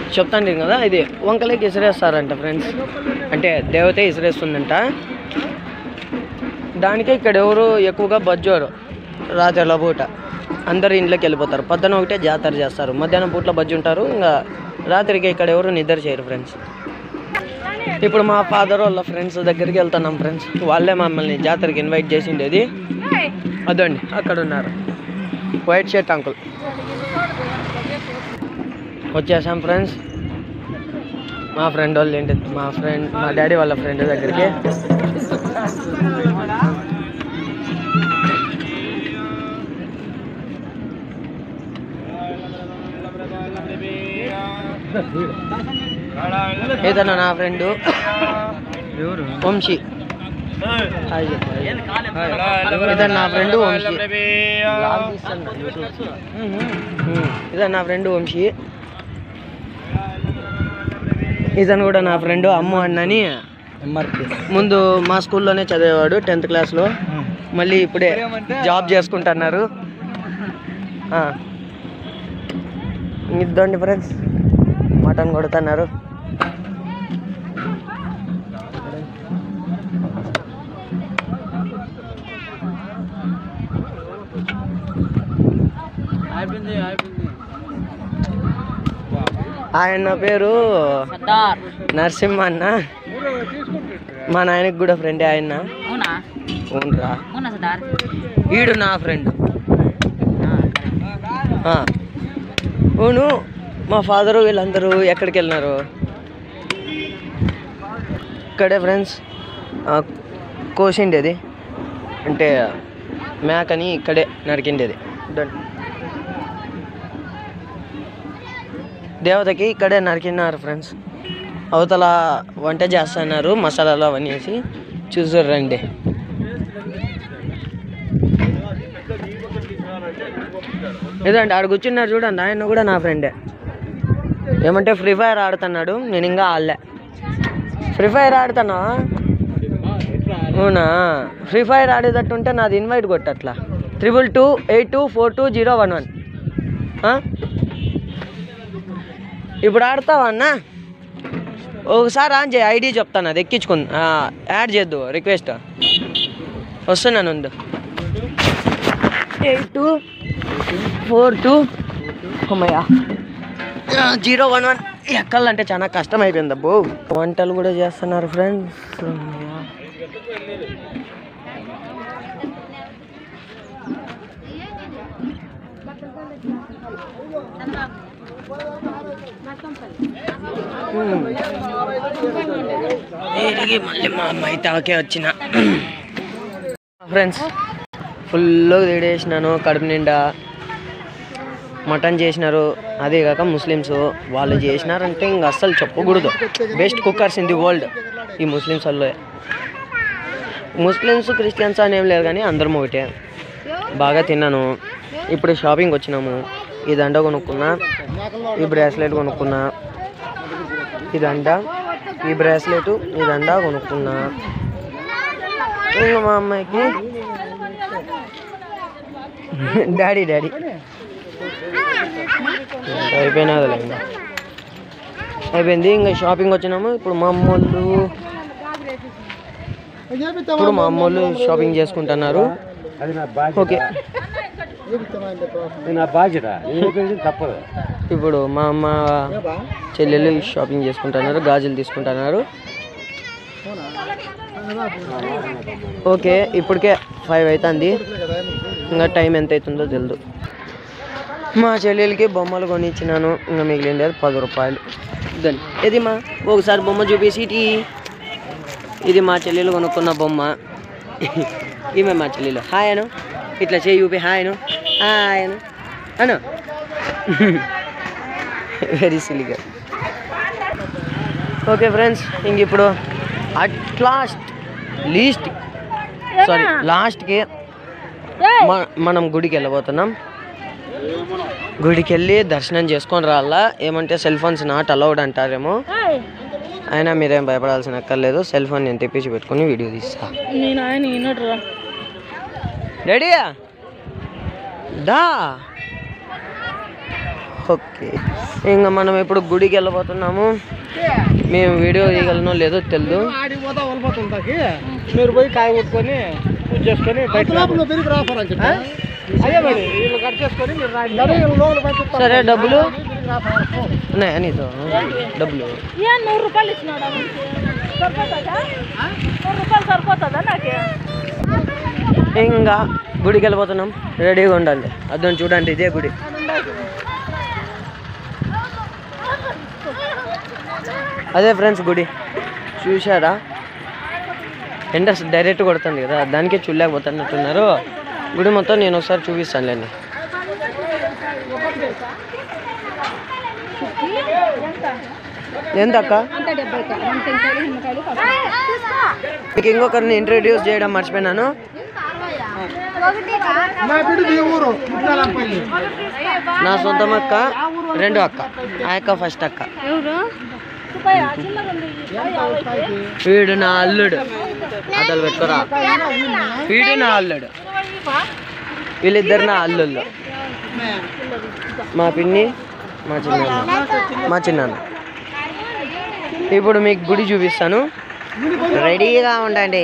చెప్తాను కదా ఇది వంకలకి ఇసిరేస్తారంట ఫ్రెండ్స్ అంటే దేవతే ఇసిరేస్తుందంట దానికే ఇక్కడ ఎవరు ఎక్కువగా బజ్జోరు రాత్రి పూట అందరు ఇంట్లోకి వెళ్ళిపోతారు పొద్దున ఒకటే జాతర చేస్తారు మధ్యాహ్నం పూట్ల బజ్జి ఉంటారు ఇంకా రాత్రికి ఇక్కడ ఎవరు నిద్ర చేయరు ఫ్రెండ్స్ ఇప్పుడు మా ఫాదర్ వాళ్ళ ఫ్రెండ్స్ దగ్గరికి వెళ్తున్నాం ఫ్రెండ్స్ వాళ్ళే మమ్మల్ని జాతరకి ఇన్వైట్ చేసిండేది అదండి అక్కడ ఉన్నారు వైట్ షర్ట్ అంకుల్ వచ్చేసాం ఫ్రెండ్స్ మా ఫ్రెండ్ వాళ్ళు ఏంటి మా ఫ్రెండ్ మా డాడీ వాళ్ళ ఫ్రెండ్ దగ్గరికి ఏదన్నా నా ఫ్రెండ్ వంశీ హాయ్ చెప్పు, హాయ్. ఇతను నా ఫ్రెండ్ వంశీ బ్లాగ్ తీస్తాను యూట్యూబ్. ఉమ్, ఇతను నా ఫ్రెండ్ వంశీ ఇతను కూడా నా ఫ్రెండ్ అమ్ము అన్నని ముందు మా స్కూల్లోనే చదివేవాడు టెన్త్ క్లాస్లో మళ్ళీ ఇప్పుడే జాబ్ చేసుకుంటున్నారు ఆ. ఇద్దండి ఫ్రెండ్స్ మటన్ కొడుతున్నారు ఆయన పేరు సర్దార్ నరసింహ అన్న మా నాయనకి కూడా ఫ్రెండే ఆయన అవునా అవునరా అవునా సర్దార్ వీడు నా ఫ్రెండ్ అవును మా ఫాదరు వీళ్ళందరూ ఎక్కడికి వెళ్ళినారు ఇక్కడే ఫ్రెండ్స్ కోసిండేది అంటే మేకని ఇక్కడే నరికిండేది Done. దేవతకి ఇక్కడే నరికినారు ఫ్రెండ్స్ అవతల వంట చేస్తున్నారు మసాలాలు అవన్నీ వేసి చూసారు రండి లేదండి ఆడ కూర్చున్నారు చూడండి ఆయన కూడా నా ఫ్రెండే ఏమంటే ఫ్రీ ఫైర్ ఆడుతున్నాడు నేను ఇంకా ఆడలే ఫ్రీ ఫైర్ ఆడుతున్నా అవునా ఫ్రీ ఫైర్ ఆడేటట్టు ఉంటే నాది ఇన్వైట్ కొట్టట్లా triple two eight two four two zero one one ఇప్పుడు ఆడతావా అన్న ఒకసారి ఆన్ చేయి ఐడి చెప్తాను అది ఎక్కించుకుంది యాడ్ చేద్దు రిక్వెస్ట్ వస్తున్నాను ఉండు ఎయిట్ టూ ఫోర్ టూ అమ్మయ్యా జీరో వన్ వన్ ఎక్కాలంటే చాలా కష్టం అయిపోయింది అబ్బో వంటలు కూడా చేస్తున్నారు ఫ్రెండ్స్ వీడికి మళ్ళీ మా అమ్మాయి తాకే వచ్చిన ఫ్రెండ్స్ ఫుల్ తిడేసినాను కడుపు నిండా మటన్ చేసినారు అదే కాక ముస్లిమ్స్ వాళ్ళు చేసినారంటే ఇంక అస్సలు చెప్పకూడదు best cookers in the world ఈ ముస్లిమ్స్ వాళ్ళు ముస్లిమ్స్ క్రిస్టియన్స్ అని ఏం లేదు కానీ అందరం ఒకటే బాగా తిన్నాను ఇప్పుడు షాపింగ్ వచ్చినాము ఈ దండ కొనుక్కున్నా ఈ బ్రాస్లెట్ కొనుక్కున్నా ఈ దండ ఈ బ్రాస్లెట్ ఈ దండ కొనుక్కున్నా ఇంకా మా అమ్మాయికి డాడీ డాడీ అయిపోయినది ఇంకా అయిపోయింది ఇంకా షాపింగ్ వచ్చినాము ఇప్పుడు మా అమ్మోళ్ళు ఇప్పుడు మా అమ్మోళ్ళు షాపింగ్ చేసుకుంటున్నారు అది నా బాధ్యత ఓకే ఇది నా బాధ్యత నేను తప్పదు ఇప్పుడు మా అమ్మ చెల్లెలు షాపింగ్ చేసుకుంటున్నారు గాజులు తీసుకుంటున్నారు ఓకే ఇప్పటికే ఫైవ్ అవుతుంది ఇంకా టైం ఎంత అవుతుందో తెలియదు మా చెల్లెలకి బొమ్మలు కొనిచ్చినాను ఇంకా మిగిలిండేది పది రూపాయలు దాన్ని ఇది మా ఒకసారి బొమ్మ చూపేసి ఇటీ ఇది మా చెల్లెలు కొనుక్కున్న బొమ్మ ఈమె మా చెల్లెలు హాయ్ అను ఇట్లా చేయి చూపి హాయ్ అను హాయ్ అను అను వెరీ సిలిగా ఓకే ఫ్రెండ్స్ ఇంక ఇప్పుడు అట్ లాస్ట్ లీస్ట్ సారీ లాస్ట్కి మనం గుడికి వెళ్ళబోతున్నాం గుడికి వెళ్ళి దర్శనం చేసుకొని రావాలా ఏమంటే సెల్ ఫోన్స్ నాట్ అలౌడ్ అంటారేమో అయినా మీరేం భయపడాల్సిన అక్కర్లేదు సెల్ ఫోన్ నేను తెప్పించి పెట్టుకుని వీడియో తీస్తా నేను ఆయన ఈనట్రా రెడీయా దా ఓకే ఇంకా మనం ఇప్పుడు గుడికి వెళ్ళబోతున్నాము మేము వీడియో తీయగలనో లేదో తెలియదు ఆడికి పోతా వలపోతుంటాకి మీరు పోయి కాయ కొట్టుకొని పూజ చేసుకొని బయట అదే మరి వీళ్ళు కట్ చేసుకొని మీరు రాండి సరే డబ్బులు ఉన్నాయా నీతో డబ్బులు ఏ నూరు రూపాయలు ఇచ్చినాడా మనకి? సరిపోతుందా నూరు రూపాయలు సరిపోతుందా నాకే ఇంకా గుడికి వెళ్ళిపోతున్నాం రెడీగా ఉండండి అర్థం చూడండి ఇదే గుడి అదే ఫ్రెండ్స్ గుడి చూశారా ఎండ డైరెక్ట్ కొడుతుంది కదా దానికే చూడలేకపోతున్నట్టున్నారు గుడి మొత్తం నేను ఒకసారి చూపిస్తానులేండి ఎంత అక్క మీకు ఇంకొకరిని ఇంట్రడ్యూస్ చేయడం మర్చిపోయినాను మా బిడ్డది ఏ ఊరు ముత్యాలంపల్లి నా సొంతం అక్క రెండు అక్క ఆ అక్క ఫస్ట్ అక్క ఎవరు రూపాయి చిల్లర ఉంది వీడు నా అల్లుడు అతలు పెట్టుకోరా వీడు నా అల్లుడు వీళ్ళిద్దరు నా అల్లుళ్ళు మా పిన్ని మా చిన్నాన్న మా చిన్నాన్న ఇప్పుడు మీకు గుడి చూపిస్తాను రెడీగా ఉండండి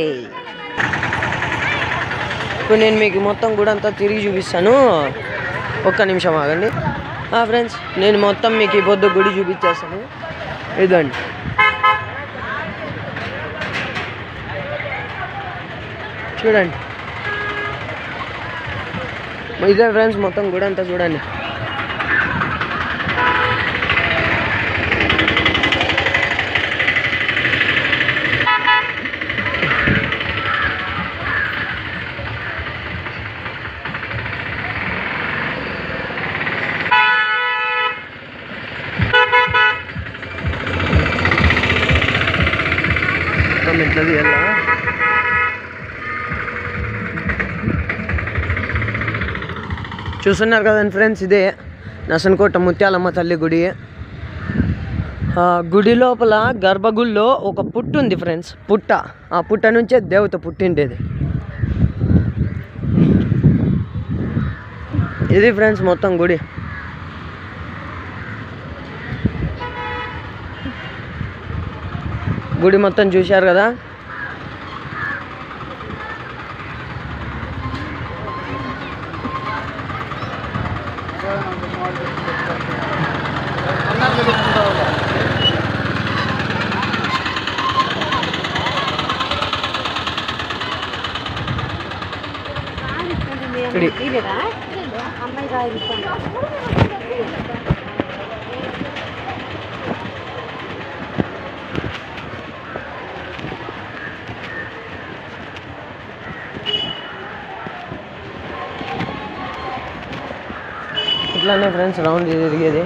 ఇప్పుడు నేను మీకు మొత్తం గుడి అంతా తిరిగి చూపిస్తాను ఒక్క నిమిషం ఆగండి ఫ్రెండ్స్ నేను మొత్తం మీకు ఈ పొద్దు గుడి చూపించేస్తాను ఇదండి చూడండి ఇదే ఫ్రెండ్స్ మొత్తం గుడి అంతా చూడండి మొత్తం ఇట్లా తీయాలా చూస్తున్నారు కదండి ఫ్రెండ్స్ ఇదే నసనకోట ముత్యాలమ్మ తల్లి గుడి ఆ గుడి లోపల గర్భగుడిలో ఒక పుట్టు ఉంది ఫ్రెండ్స్ పుట్ట ఆ పుట్ట నుంచే దేవత పుట్టిండేది ఇది ఫ్రెండ్స్ మొత్తం గుడి గుడి మొత్తం చూశారు కదా ఇడి. ఇట్లానే ఫ్రెండ్స్ రౌండ్ తిరిగేది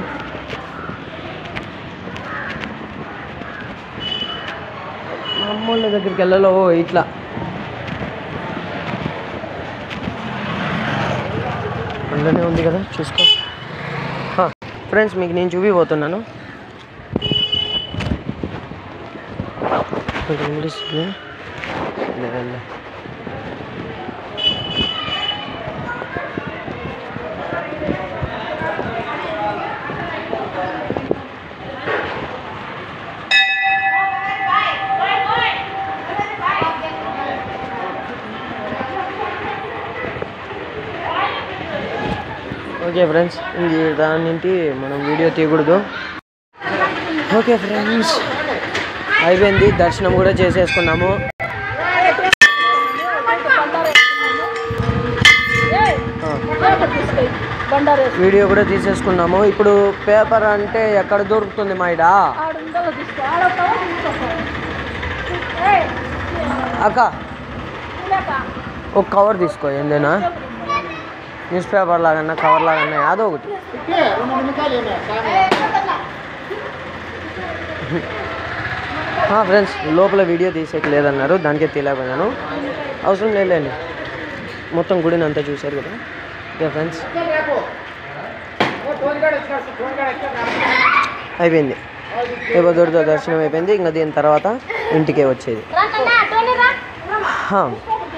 మా అమ్మోళ్ళ దగ్గరికి వెళ్ళలో ఇట్లా అందులోనే ఉంది కదా చూసుకో ఫ్రెండ్స్ మీకు నేను చూపిపోతున్నాను కొంచెం ఇంగ్లీష్లో లేదు ఓకే ఫ్రెండ్స్ ఇంక దాని నుండి మనం వీడియో తీయకూడదు ఓకే ఫ్రెండ్స్ అయిపోయింది దర్శనం కూడా చేసేసుకున్నాము ఆ, బండారు వీడియో కూడా తీసేసుకున్నాము ఇప్పుడు పేపర్ అంటే ఎక్కడ దొరుకుతుంది మా ఇడ ఆడుందో తీసుకో ఆడతావా తీసుకో ఏయ్, అక్క లేక. ఒక కవర్ తీసుకో ఏందేనా న్యూస్ పేపర్ లాగన్నా కవర్ లాగన్నా యాదో ఒకటి రెండు నిమిషాలు ఏమే ఫ్రెండ్స్ లోపల వీడియో తీసేకి లేదన్నారు దానికే తీయలేకపోయాను అవసరం లేదులేండి మొత్తం గుడిని అంతా చూశారు కదా ఓకే ఫ్రెండ్స్ అయిపోయింది దేవదుర్గ దర్శనం అయిపోయింది ఇంకా దీని తర్వాత ఇంటికే వచ్చేది హా.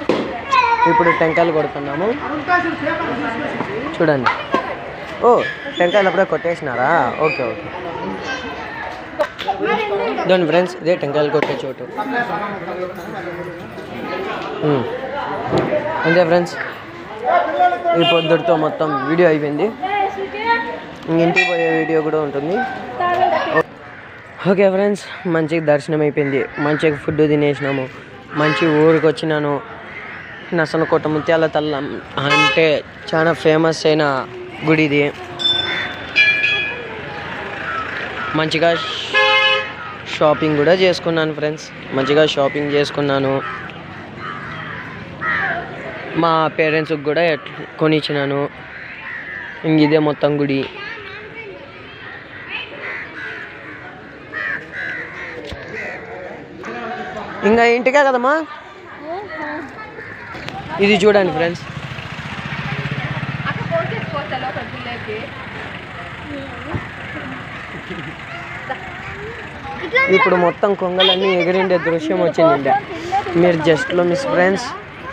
ఇప్పుడు టెంకాయలు కొడుతున్నాము చూడండి ఓ టెంకాయలు అప్పుడే కొట్టేసినారా ఓకే ఓకే దాని ఫ్రెండ్స్ ఇదే టెంకాయలు కొట్టే చోటు ఉమ్. అంతే ఫ్రెండ్స్ ఈ పొద్దుటితో మొత్తం వీడియో అయిపోయింది ఇంక ఇంటికి పోయే వీడియో కూడా ఉంటుంది ఓకే ఫ్రెండ్స్ మంచిగా దర్శనం అయిపోయింది మంచిగా ఫుడ్ తినేసినాము మంచి ఊరికి వచ్చినాను నసన కొట్ట ముత్యాల తల్లం అంటే చాలా ఫేమస్ అయిన గుడి ఇది మంచిగా షాపింగ్ కూడా చేసుకున్నాను ఫ్రెండ్స్ మంచిగా షాపింగ్ చేసుకున్నాను మా పేరెంట్స్కి కూడా ఎట్- కొనిచ్చినాను ఇంక ఇదే మొత్తం గుడి ఇంకా ఇంటికే కదమ్మా ఇది చూడండి ఫ్రెండ్స్ ఇప్పుడు మొత్తం కొంగలన్నీ ఎగిరిండే దృశ్యం వచ్చింది మీరు జస్ట్లో మిస్ ఫ్రెండ్స్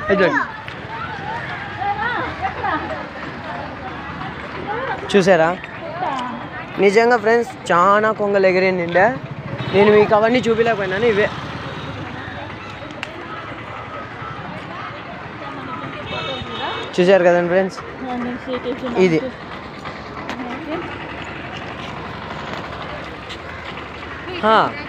చూసారా నిజంగా ఫ్రెండ్స్ చాలా కొంగలు ఎగిరిండే నేను మీకు అవన్నీ చూపించలేకపోయినాను ఇవే చూసారు కదండి ఫ్రెండ్స్ ఇది హా,